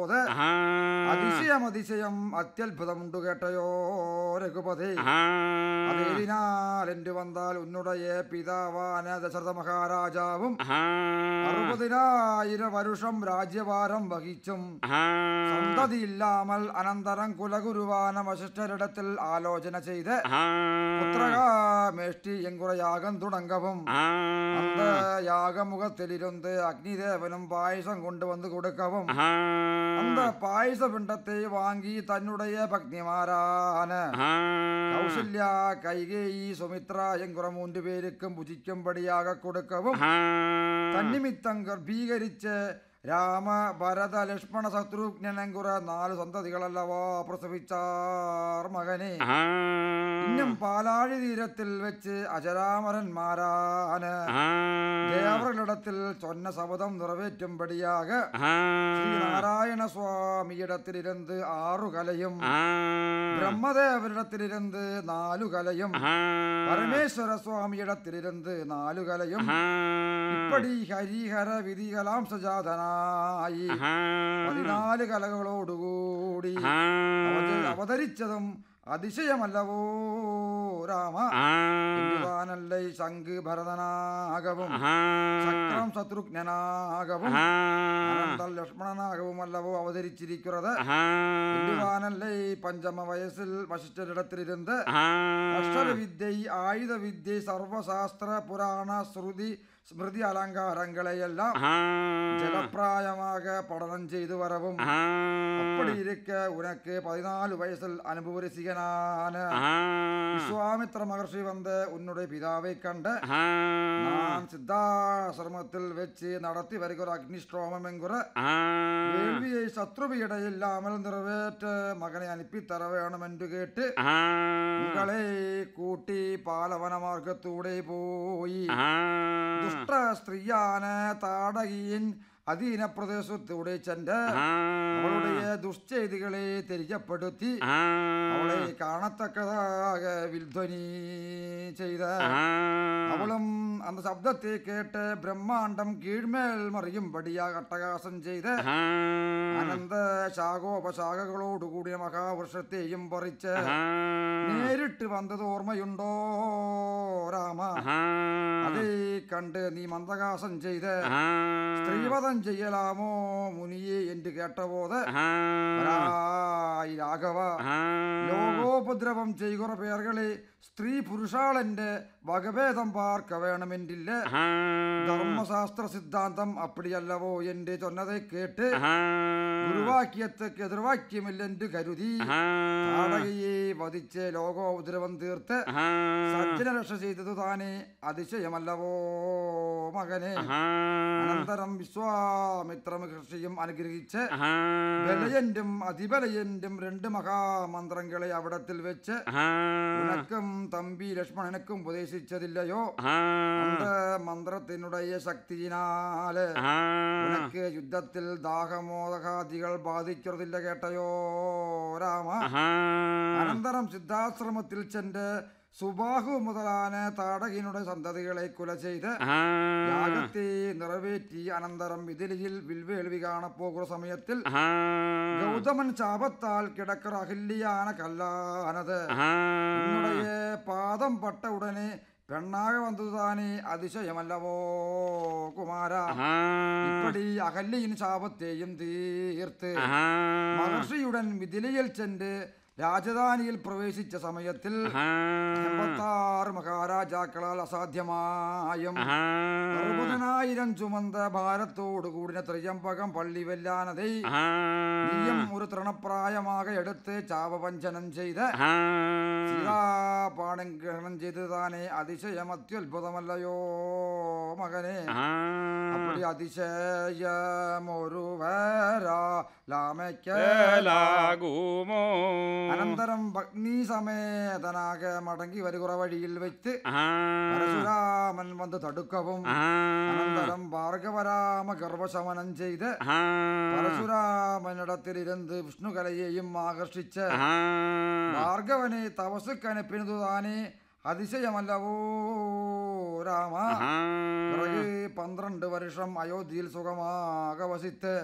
അത് അതിശയം അതിശയം അത്യത്ഭുതമുണ്ടു കേട്ടയോ രഘുപതി അതേതിനാൽ എന്റെ വന്നാൽ ഉന്നുടയ പിതാവാന ദശരഥ മഹാരാജാവും അറുപതിനായിരം വരുഷം രാജ്യഭാരം വഹിച്ചും സന്തതിയില്ലാമൽ അനന്തരം കുലഗുരുവാന വശിഷ്ഠരിടത്തിൽ ആലോചന ചെയ്ത് പുത്രകാമേഷ്ടി എങ്കുറ യാഗം തുടങ്ങവും அந்த யாகமுகத்திலிருந்து அக்னிதேவனும் பாயசம் கொண்டு வந்து கொடுக்கவும் அந்த பாயச பிண்டத்தை வாங்கி தன்னுடைய பக்திமாரான கௌசல்யா கைகேயி சுமித்ரா என்கிற மூன்று பேருக்கும் புஜிக்கும்படியாக கொடுக்கவும் തന്നിമിത്തം ഗർഭീകരിച്ച രാമ ഭരത ലക്ഷ്മണ ശത്രുഘ്നനെങ്കുറ നാല് സന്തതികളല്ലവാ പ്രസവിച്ചാർ മകനെ ഇന്നും പാലാഴി തീരത്തിൽ വെച്ച് അജരാമരന്മാരാന് ദേവറിടത്തിൽ ചൊന്ന ശബദം നിറവേറ്റുംപടിയാക ശ്രീനാരായണ സ്വാമിയിടത്തിലിരുന്ന് ആറു കലയും ബ്രഹ്മദേവരിടത്തിലിരുന്ന് നാലു കലയും പരമേശ്വര സ്വാമിയിടത്തിലിരുന്ന് നാലു കലയും ഇപ്പടി ഹരിഹര വിധികലാം സജാതനായി പതിനാല് കലകളോടുകൂടി അവത- അവതരിച്ചതും അതിശയമല്ലവോ രാമ എന്തുവാനല്ലേ ശംഖ് ഭരതനാകവും ചക്രം ശത്രുഘ്നാകവും അനന്തം ലക്ഷ്മണനാകവുമല്ലവോ അവതരിച്ചിരിക്കുന്നത് എന്തുവാനല്ലേ പഞ്ചമ വയസ്സിൽ വശിഷ്ഠരിടത്തിലിരുന്ന് അക്ഷരവിദ്യ ആയുധവിദ്യ സർവശാസ്ത്ര പുരാണ ശ്രുതി സ്മൃതി അലങ്കാരങ്ങളെയെല്ലാം ജലപ്രായமாக പഠനം ചെയ്തു வரவும் அப்படி இருக்க உனக்கு பதினாலு வயசில் அனுபவ ரசிகனான விஸ்வாமித்ர மகர்ஷி வந்த உன்னுடைய பிதாவை கண்ட நான் சித்தாசிரமத்தில் வச்சு நடத்தி வருகிற அக்னிஷ்டோமம் என்கிற வேள்வியை சத்ருவியிடையில்லாமல் நிறைவேற்ற மகனை அனுப்பி தர வேணும் என்று கேட்டு உங்களை கூட்டி பாலவன மார்க்கத்தൂടെ പോയി ദുഷ്ട സ്ത്രീയാണ് താടകിയൻ അധീന പ്രദേശത്തൂടെ ചെന്ന് അവളുടെ ദുഷ്ചെയ്തികളെ തെരിയപ്പെടുത്തി അവളെ കാണത്തക്കതാക വിൽധ്വനി ചെയ്ത് അവളും അന്ന ശബ്ദത്തെ കേട്ട് ബ്രഹ്മാണ്ടം കീഴ്മേൽ മറിയുംപടിയാ അട്ടഹാസം ചെയ്ത് അനന്ത ശാഖോപശാഖകളോടുകൂടിയ മഹാവൃക്ഷത്തെയും പറിച്ച് നേരിട്ട് വന്നത് ഓർമ്മയുണ്ടോ രാമ അതേ കണ്ട് നീ മന്ദഹാസം ചെയ്ത് സ്ത്രീവധം ചെയ്യലാമോ മുനിയെ എന്ന് കേട്ടപോത് രാഘവ ലോകോപദ്രവം ചെയ്യുന്ന പേർകളെ സ്ത്രീ പുരുഷാളന്റെ വകഭേദം പാർക്ക വേണമെന്നില്ല ധർമ്മശാസ്ത്ര സിദ്ധാന്തം അപ്പടിയല്ലവോ എന്റെ ചൊന്നതെ കേട്ട് ഗുരുവാക്യത്തേക്ക് എതിർവാക്യമില്ലെന്ന് കരുതി താടകയെ വധിച്ച് ലോകോപദ്രവം തീർത്ത് സജ്ജനരക്ഷ ചെയ്തതു താനെ അതിശയമല്ലവോ മകനെ അനന്തരം വിശ്വാമിത്ര മഹർഷിയും അനുഗ്രഹിച്ച് ബലയന്റും അതിബലയന്റും രണ്ട് മഹാമന്ത്രങ്ങളെ അവിടത്തിൽ വെച്ച് ഉനക്കും തമ്പി ലക്ഷ്മണനക്കും ഉപദേശിച്ചതില്ലയോ അന്ത മന്ത്രത്തിനുடைய ശക്തിയിനാല് ഉനക്ക് യുദ്ധത്തിൽ ദാഹമോദകാദികൾ ബാധിക്കുന്നതില്ല കേട്ടയോ രാമ അനന്തരം സിദ്ധാശ്രമത്തിൽ ചെന്ന് സുബാഹു മുതലാന താടകിനുടെ സന്തതികളെ കുല ചെയ്ത് യാഗത്തെ നിറവേറ്റി അനന്തരം വിതിലിയിൽ വിൽവേൾവി കാണപ്പോകുന്ന സമയത്തിൽ ഗൗതമൻ ശാപത്താൽ കിടക്കറ അഹില്യാണ് കല്ലാനത് ഉന്നുടയ പാദം പട്ട ഉടനെ പെണ്ണാക വന്നതുതാനെ അതിശയമല്ലവോ കുമാര ഇപ്പടി അഹല്യയിൻ ശാപത്തെയും തീർത്ത് മഹർഷിയുടൻ മിഥിലയിൽ ചെന്ന് രാജധാനിയിൽ പ്രവേശിച്ച സമയത്തിൽ എൺപത്താറ് മഹാരാജാക്കളാൽ അസാധ്യമായും അറുപതിനായിരം ചുമந்த ഭാരത്തോടു കൂടിന ത്രിയമ്പകം പള്ളി വെല്ലാനതൈ നീയും ഒരു തൃണപ്രായമാക എടുത്ത് ചാപവഞ്ചനം ചെയ്ത് സീതാപാണം ഗ്രഹണം ചെയ്ത് താനെ അതിശയം അത്യുത്ഭുതമല്ലയോ മകനെ അപ്പടി അതിശയമൊരുവരാ ലാമയ്ക്ക് ലാകുമോ അനന്തരം ഭഗ്നി സമേതനാക മടങ്ങി വരുകുറ വഴിയിൽ വെച്ച് പരശുരാമൻ വന്ന് തടുക്കവും അനന്തരം ഭാർഗവരാമ ഗർഭശമനം ചെയ്ത് പരശുരാമനിടത്തിലിരുന്ന് വിഷ്ണുകലയെയും ആകർഷിച്ച് ഭാർഗവനെ തപസുക്കനുപ്പിനതു താനെ അതിശയമല്ലവോ രാമ പിറകെ പന്ത്രണ്ട് വർഷം അയോധ്യയിൽ സുഖമാക വസിത്ത്